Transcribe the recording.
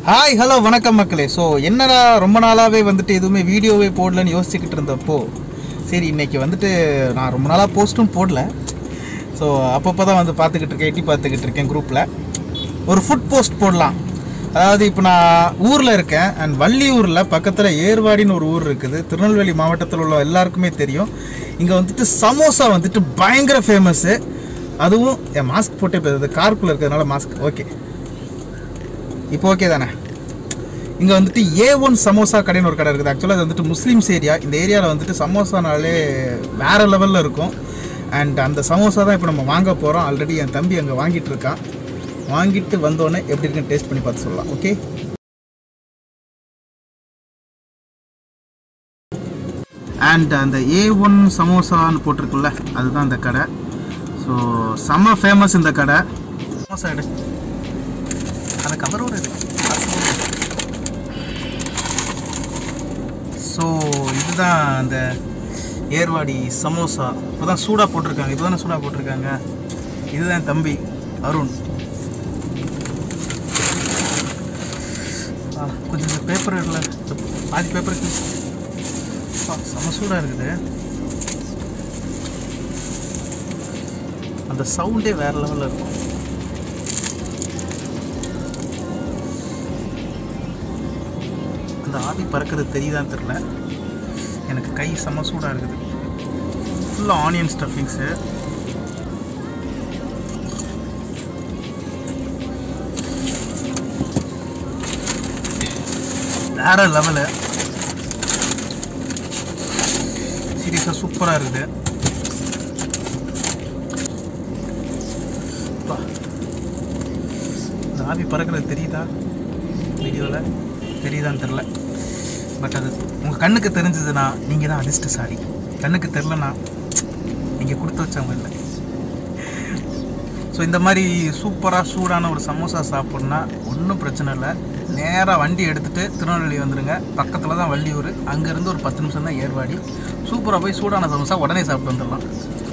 Hi hello வணக்கம் மக்களே so என்னடா ரொம்ப நாளாகவே வந்துட்டு எதுவுமே வீடியோவே போடலன்னு யோசிச்சுக்கிட்டு இருந்தப்போ சரி இன்னைக்கு வந்துட்டு நான் ரொம்ப நாளாக போஸ்ட்டும் போடல ஸோ அப்பப்போ தான் வந்து பார்த்துக்கிட்டு இருக்கேன் எட்டி பார்த்துக்கிட்டு இருக்கேன் குரூப்பில் ஒரு ஃபுட் போஸ்ட் போடலாம் அதாவது இப்போ நான் ஊரில் இருக்கேன் அண்ட் வள்ளியூரில் பக்கத்தில் ஏர்வாடின்னு ஒரு ஊர் இருக்குது திருநெல்வேலி மாவட்டத்தில் உள்ள எல்லாருக்குமே தெரியும் இங்கே வந்துட்டு சமோசா வந்துட்டு பயங்கர ஃபேமஸ்ஸு அதுவும் என் மாஸ்க் போட்டே போகுது காருக்குள்ளே இருக்கிறதுனால மாஸ்க் ஓகே இப்போ ஓகே தானே இங்கே வந்துட்டு ஏ ஒன் சமோசா கடைன்னு ஒரு கடை இருக்குது ஆக்சுவலாக அது வந்துட்டு முஸ்லீம்ஸ் ஏரியா இந்த ஏரியாவில் வந்துட்டு சமோசானாலே வேறு லெவலில் இருக்கும் அண்ட் அந்த சமோசா தான் இப்போ நம்ம வாங்க போகிறோம் ஆல்ரெடி என் தம்பி அங்கே வாங்கிட்டு இருக்கான் வாங்கிட்டு வந்தோடனே எப்படி இருக்குன்னு டேஸ்ட் பண்ணி பார்த்து சொல்லலாம் ஓகே அண்ட் அந்த ஏ ஒன் சமோசான்னு போட்டிருக்குல்ல அதுதான் அந்த கடை ஸோ செம்ம ஃபேமஸ் இந்த கடை சமோசா எடு அந்த கவரோட இருக்கு ஸோ இதுதான் அந்த ஏர்வாடி சமோசா இப்போ தான் சூடாக போட்டிருக்காங்க இப்போ தானே சூடாக போட்டிருக்காங்க இதுதான் தம்பி அருண் ஆ, கொஞ்சம் இந்த பேப்பர் இல்லை பாதி பேப்பருக்கு செம சூடாக இருக்குது அந்த சவுண்டே வேற லெவலில் இருக்கும் அந்த ஆவி பறக்கிறது தெரியுதான்னு தெரில எனக்கு கை செம சூடாக இருக்குது ஃபுல்லாக ஆனியன் ஸ்டஃபிங்ஸு வேற லெவலு சீரியஸாக சூப்பராக இருக்குது அப்பா. இந்த ஆவி பறக்கிறது தெரியுதா வீடியோவில் தெரியுதான்னு தெரில பட் அது உங்கள் கண்ணுக்கு தெரிஞ்சதுன்னா நீங்கள் தான் அதிர்ஷ்டசாலி கண்ணுக்கு தெரிலனா நீங்கள் கொடுத்து வச்சவங்க இல்லை ஸோ இந்த மாதிரி சூப்பராக சூடான ஒரு சமோசா சாப்பிட்ணுன்னா ஒன்றும் பிரச்சனை இல்லை நேராக வண்டி எடுத்துகிட்டு திருநெல்வேலி வந்துடுங்க பக்கத்தில் தான் வள்ளியூர் அங்கேருந்து ஒரு பத்து நிமிஷம் தான் ஏர்வாடி சூப்பராக போய் சூடான சமோசா உடனே சாப்பிட்டு வந்துடலாம்